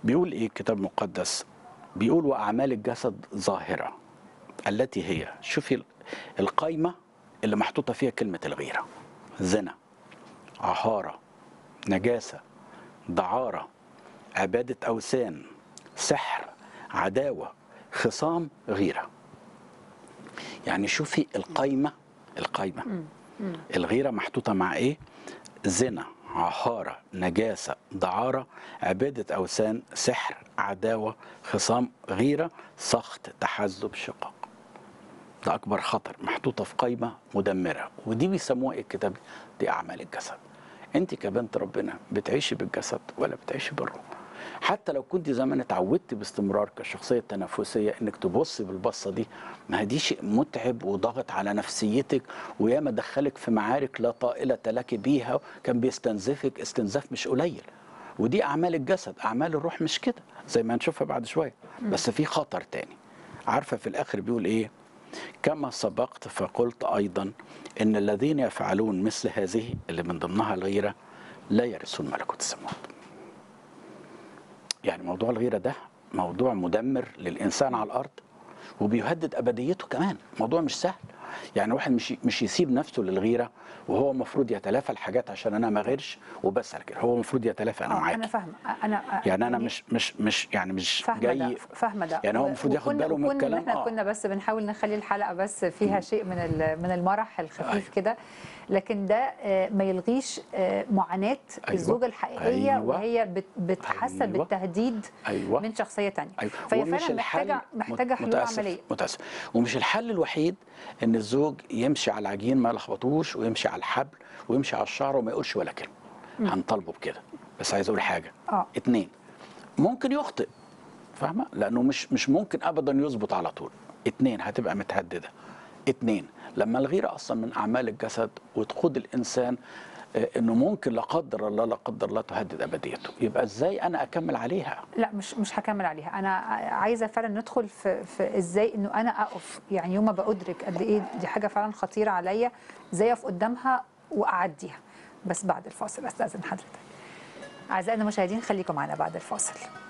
بيقول ايه الكتاب المقدس بيقول واعمال الجسد ظاهره التي هي شوفي القايمه اللي محطوطه فيها كلمه الغيره زنا عهاره نجاسه دعاره عباده اوثان سحر عداوه خصام غيره يعني شوفي القايمه القايمه الغيره محطوطه مع ايه زنا عهارة نجاسة دعارة عبادة أوثان سحر عداوة خصام غيرة سخط تحزب شقاق ده أكبر خطر محطوطة في قايمة مدمرة ودي بيسموها إيه الكتاب دي أعمال الجسد أنت كبنت ربنا بتعيشي بالجسد ولا بتعيشي بالروح حتى لو كنت زمان اتعودت باستمرار كشخصية تنافسية انك تبصي بالبصة دي ما هي دي شيء متعب وضغط على نفسيتك وياما دخلك في معارك لا طائلة لك بيها كان بيستنزفك استنزاف مش قليل ودي اعمال الجسد اعمال الروح مش كده زي ما هنشوفها بعد شوية بس في خطر تاني عارفة في الاخر بيقول ايه كما سبقت فقلت ايضا ان الذين يفعلون مثل هذه اللي من ضمنها الغيرة لا يرثون ملكوت السماوات يعني موضوع الغيره ده موضوع مدمر للانسان على الارض وبيهدد ابديته كمان موضوع مش سهل يعني واحد مش مش يسيب نفسه للغيره وهو المفروض يتلافى الحاجات عشان انا ما غيرش وبس على كده هو المفروض يتلافى انا آه، معاك انا فاهمه انا يعني انا مش مش مش يعني مش فاهمه جاي ده فاهمه ده يعني هو و- المفروض ياخد وكنا- باله من وكنا- الكلام احنا آه. كنا بس بنحاول نخلي الحلقه بس فيها شيء من ال- من المرح الخفيف أيوة. كده لكن ده آه، ما يلغيش آه، معاناه أيوة. الزوجه الحقيقيه أيوة. وهي بت- بتحسن أيوة. بالتهديد أيوة. من شخصيه تانية أيوة. فهي ومش فعلا الحل- محتاجه محتاجه مت- حلول متأسف عمليه متأسف ومش الحل الوحيد ان الزوج يمشي على العجين ما يلخبطوش ويمشي على الحبل ويمشي على الشعر وما يقولش ولا كلمه هنطالبه بكده بس عايز اقول حاجه اه اتنين ممكن يخطئ فاهمه لانه مش مش ممكن ابدا يظبط على طول اتنين هتبقى متهدده اتنين لما الغيره اصلا من اعمال الجسد وتقود الانسان آه، انه ممكن لا قدر الله لا قدر الله تهدد ابديته يبقى ازاي انا اكمل عليها لا مش مش هكمل عليها انا عايزه فعلا ندخل في, في ازاي انه انا اقف يعني يوم ما بادرك قد ايه دي حاجه فعلا خطيره عليا ازاي اقف قدامها واعديها بس بعد الفاصل استاذن حضرتك اعزائنا المشاهدين خليكم معنا بعد الفاصل